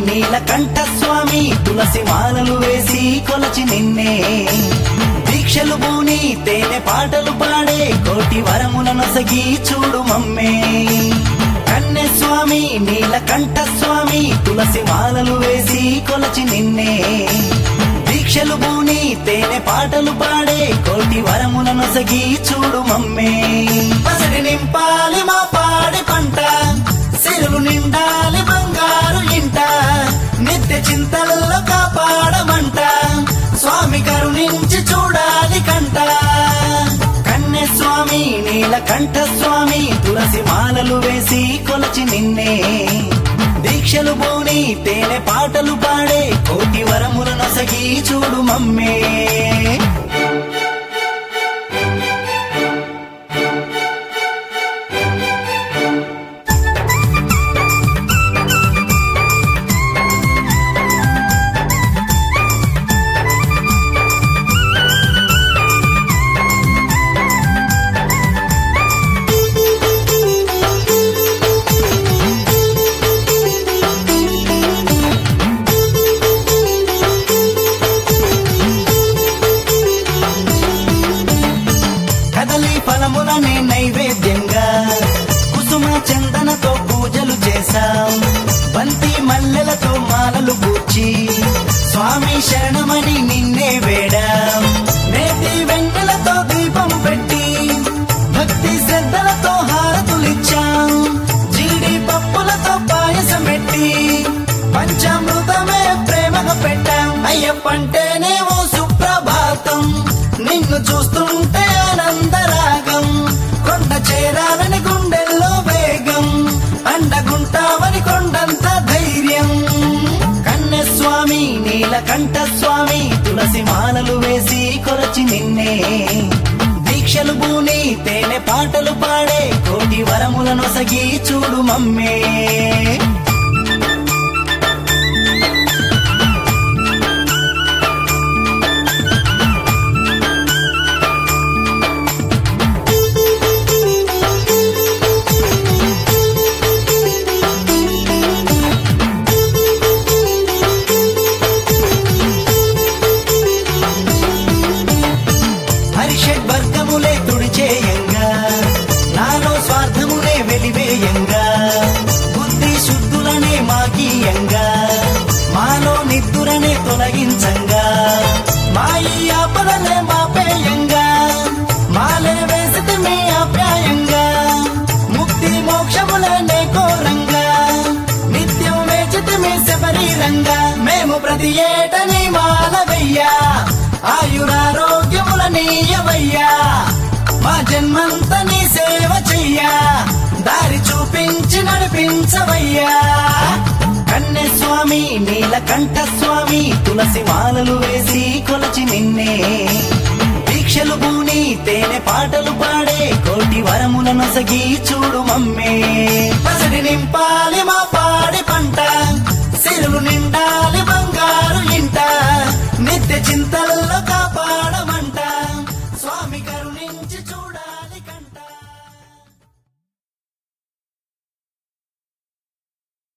నీలకంఠ స్వామి తులసి మాలలు వేసి కొలచి నిన్నే దీక్షలు బూని తేనె పాటలు పాడే కోటి వరముల నొసగి చూడు మమ్మే కన్నె స్వామి నీలకంఠ స్వామి తులసి మాలలు వేసి కొలచి నిన్నే దీక్షలు బూని తేనె పాటలు పాడే కోటి వరముల నొసగి చూడు మమ్మే పసడి నింపాలి మా పాడి పంట సిరులు నిండాలి బంగారు ఇంట నిత్య చింతల్లో కాపాడమంట స్వామి కరుణించి చూడాలి కంట కన్నె స్వామి నీలకంఠ స్వామి తులసి మాలలు వేసి కొలచి నిన్నే దీక్షలు బోని తేనె పాటలు పాడే కోటి వరముల నొసగి చూడు మమ్మే కదలి ఫలములనే నైవేద్యంగా కుసుమ చందనతో పూజలు చేశాం బంతి మల్లెలతో మాలలు పూచి స్వామి శరణమని నిన్నే వేడాం నేతి వెంకలతో దీపం పెట్టి భక్తి శ్రద్ధలతో హారతులిచ్చాం జీడి పప్పులతో పాయసం పెట్టి పంచామృతమే ప్రేమగా పెట్టాం అయ్యప్పంటేనే ఓ సుప్రభాతం నిన్ను చూస్తుంటే ఆనందరాగం కొండ చేరాలని గుండెల్లో వేగం అండగుంటావని కొండంత ధైర్యం కన్నె స్వామి నీలకంఠ స్వామి తులసి మాలలు వేసి కొరచి నిన్నే దీక్షలు బూని తేనె పాటలు పాడే కోటి వరముల నొసగి చూడు మమ్మే హరిషడ్ వర్గములే తుడిచేయంగా నాలో స్వార్థములే వెలివేయంగా బుద్ధి శుద్ధులనే మాకీయంగా మాలో నిద్దురనే తొలగించంగా మా ఈ ఆపదలే మాపేయంగా మాలే వేసితే మీ ఆప్యాయంగా ముక్తి మోక్షములనే కోరంగా నిత్యం వేచితే మీ శబరీరంగా మేము ప్రతి ఏటని మాల వెయ్యా ఆయురారోగ్యముల నీయవయ్యా మా జన్మంత నీ సేవ చెయ్యా దారి చూపించి నడిపించవయ్యా కన్నె స్వామి నీలకంఠ స్వామి తులసి మాలలు వేసి కొలచి నిన్నే దీక్షలు బూని తేనె పాటలు పాడే కోటి వరముల నొసగి చూడు మమ్మే పసడి నింపాలి మా పాడి పంట సిరులు నిండా